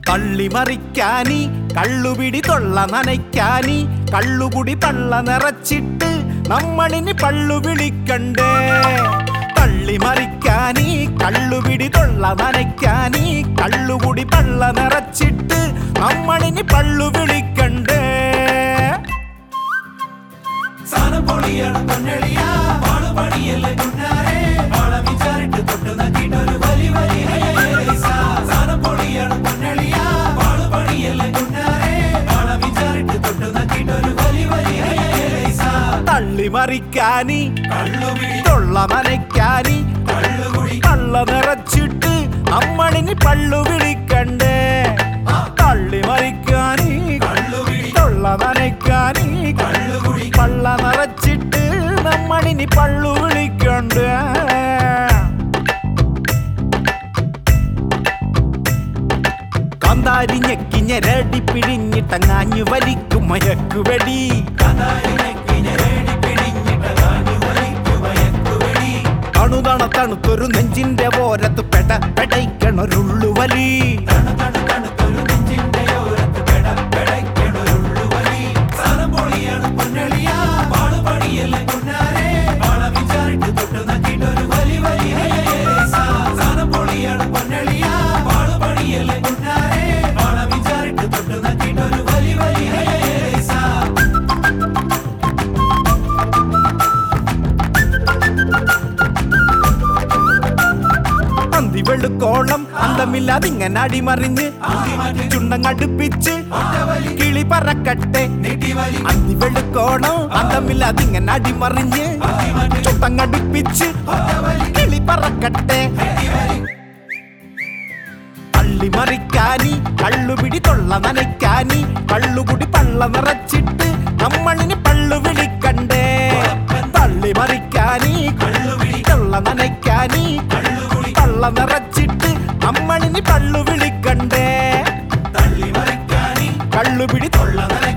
തള്ളിമറിക്കാനി കള്ളുപിടി തൊള്ള നനയ്ക്കാനി കള്ളുകുടി പള്ള നിറച്ചിട്ട് നമ്മളിനി പള്ളു വിളിക്കണ്ടേ തള്ളിമറിക്കാനി കള്ളുപിടി തൊള്ള നനയ്ക്കാനി കള്ളുകുടി പള്ള നിറച്ചിട്ട് നമ്മളിനി പള്ളു വിളിക്കണ്ടേ സാധനം പൊളിയാണ് പൊന്നളിയ വാള് പണിയല്ലേ കുഞ്ഞാരെ വാള വിചാരിട്ട് തൊട്ട് നക്കിട്ടൊരു വലി വലി ഹേസ. സാധനം പൊളിയാണ് പൊന്നളിയ വാള് പണിയല്ലേ കുഞ്ഞാരെ വാള വിചാരിട്ട് തൊട്ട് നക്കിട്ടൊരു വലി വലി ഹേസ. തള്ളിമറിക്കാനി കള്ളുപിടി തൊള്ള നനയ്ക്കാനി കള്ളുകുടി പള്ള നിറച്ചിട്ട് അമ്മണിനി പള്ളു വിളിക്കണ്ടേ തള്ളിമറിക്കാനി കള്ളുപിടി തൊള്ള നനയ്ക്കാനി കള്ളുകുടി പള്ള നിറച്ചിട്ട് നമ്മളിനി പള്ളു വിളിക്കണ്ടേ കാന്താരി ഞെക്കി ഞെരടി പിഴിഞ്ഞിട്ടങ്ങാഞ്ഞു വലിക്കും മയക്കുവെടി കഥാരിനെക്കിഞ്ഞരേടി പിടിഞ്ഞിട്ട കാഞ്ഞു വലിക്കു മയക്കുവെടി. അണുതണ തണുത്തൊരു നെഞ്ചിന്റെ ഓരത്ത് പെട പെടയ്ക്കണൊരുള്ളുവലി തണു തണു തണുത്തൊരു നെഞ്ചിന്റെ ഓരത്ത് പെട പെടയ്ക്കണൊരുള്ളു വലി. സാധനം പൊളിയാണ് പൊന്നളിയ വാള് പണിയല്ലേ കുഞ്ഞാരെ വാള വിചാരിട്ട് തൊട്ട് നക്കിട്ടൊരു വലി വലി ഹേസ. സാധനം പൊളിയാണ് പൊന്നളിയ വാള് പണിയല്ലേ കുഞ്ഞാരെ വാള വിചാരിട്ട് തൊട്ട് നക്കിട്ടൊരു വലി വലി ഹേസ. അന്തി വെളുക്കോളം അന്തമില്ലാതിങ്ങനെ അടിമറിഞ്ഞ് ചുണ്ടങ്ങടുപ്പിച്ച് കിളി പറക്കട്ടെ നീട്ടിവലി അന്തി വെളുക്കോണം അന്തമില്ലാതിങ്ങനെ അടിമറിഞ്ഞ് ചുണ്ടങ്ങടുപ്പിച്ച് കിളി പറക്കട്ടെ തള്ളിമറിക്കാനി കള്ളുപിടി തൊള്ള നനയ്ക്കാനി കള്ളുകുടി പള്ള നിറച്ചിട്ട് നമ്മളിനി പള്ളു വിളിക്കണ്ടേ തള്ളിമറിക്കാനി കള്ളുപിടി തൊള്ള നനയ്ക്കാനി കള്ളുകുടി പള്ള നിറച്ചിട്ട് നമ്മളിനി പള്ളു വിളിക്കണ്ടേ തള്ളി മറിക്കാനി കള്ളുപിടി തൊള്ള നനയ്ക്കാനി